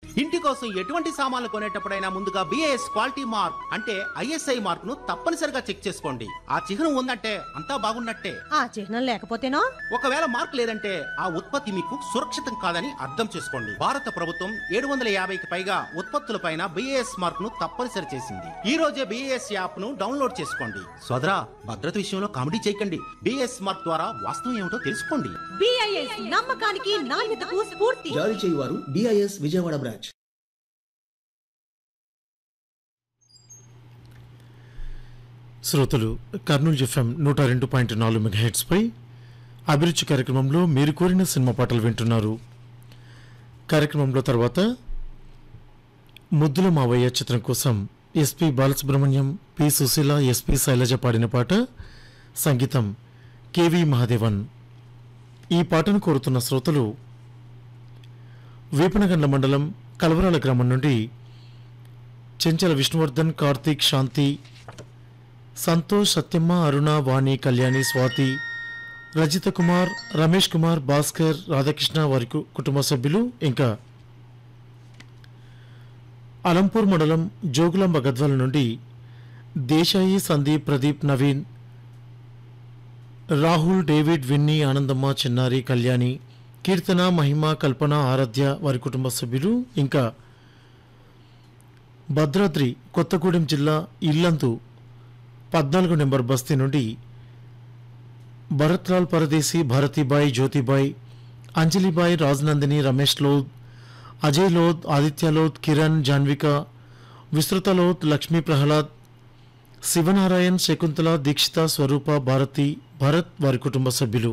ఇంటి కోసం ఎటువంటి సామాన్లు కొనేటప్పుడైనా ముందుగా బిఏఎస్ క్వాలిటీ మార్క్ అంటే ఐఎస్ఐ మార్క్ ను తప్పనిసరిగా చెక్ చేసుకోండి ఆ చిహ్నం ఉందంటే అంతా బాగున్నట్టే ఆ చిహ్నం లేకపోతేనో ఒకవేళ మార్క్ లేదంటే ఆ ఉత్పత్తి మీకు సురక్షితం కాదని అర్థం చేసుకోండి భారత ప్రభుత్వం ఏడు వందల యాభైకి పైగా ఉత్పత్తులపైన బిఏఎస్ మార్క్ ను తప్పనిసరి చేసింది ఈ రోజే బిఏఎస్ యాప్ ను డౌన్లోడ్ చేసుకోండి సోదరా భద్రత విషయంలో కామెడీ చేయకండి బిఏఎస్ మార్క్ ద్వారా వాస్తవం ఏమిటో తెలుసుకోండి బిఐఎస్ నమ్మకానికి నాణ్యతకు స్ఫూర్తి జారీ చేయువారు డిఐఎస్ విజయవాడ బ్రాంచ్ శ్రోతలు కర్నూలు ఎఫ్ఎం నూట రెండు పాయింట్ నాలుగు మెగాహెట్స్పై అభిరుచి కార్యక్రమంలో మీరు కోరిన సినిమా పాటలు వింటున్నారు కార్యక్రమంలో తర్వాత ముద్దుల మావయ్య చిత్రం కోసం S P Balasubrahmanyam P Susheela S P Sailaja పాడిన పాట సంగీతం కెవి మహాదేవన్ ఈ పాటను కోరుతున్న శ్రోతలు వేపనగండ్ల మండలం కలవరాల గ్రామం నుండి చెంచల విష్ణువర్ధన్ కార్తీక్ శాంతి సంతోష్ సత్యమ్మ అరుణ వాణి కళ్యాణి స్వాతి రజిత కుమార్ రమేష్ కుమార్ భాస్కర్ రాధాకృష్ణ వారి కు- కుటుంబ సభ్యులు ఇంకా అలంపూర్ మండలం జోగులాంబ గద్వాల నుండి దేశాయి సందీప్ ప్రదీప్ నవీన్ రాహుల్ డేవిడ్ విన్నీ ఆనందమ్మ చిన్నారి కళ్యాణి కీర్తన మహిమ కల్పన ఆరాధ్య వారి కుటుంబ సభ్యులు ఇంకా భద్రాద్రి కొత్తగూడెం జిల్లా ఇల్లందు పద్నాలుగు నెంబర్ బస్తీ నుండి భరత్లాల్ పరదేశీ భారతీబాయ్ జ్యోతిబాయ్ అంజలిబాయ్ రాజనందిని రమేష్ లోద్ అజయ్ లోద్ ఆదిత్య లోద్ కిరణ్ జాన్విక విస్తృత లోద్ లక్ష్మీ ప్రహ్లాద్ శివనారాయణ్ శకుంతల దీక్షిత స్వరూప భారతి భరత్ వారి కుటుంబ సభ్యులు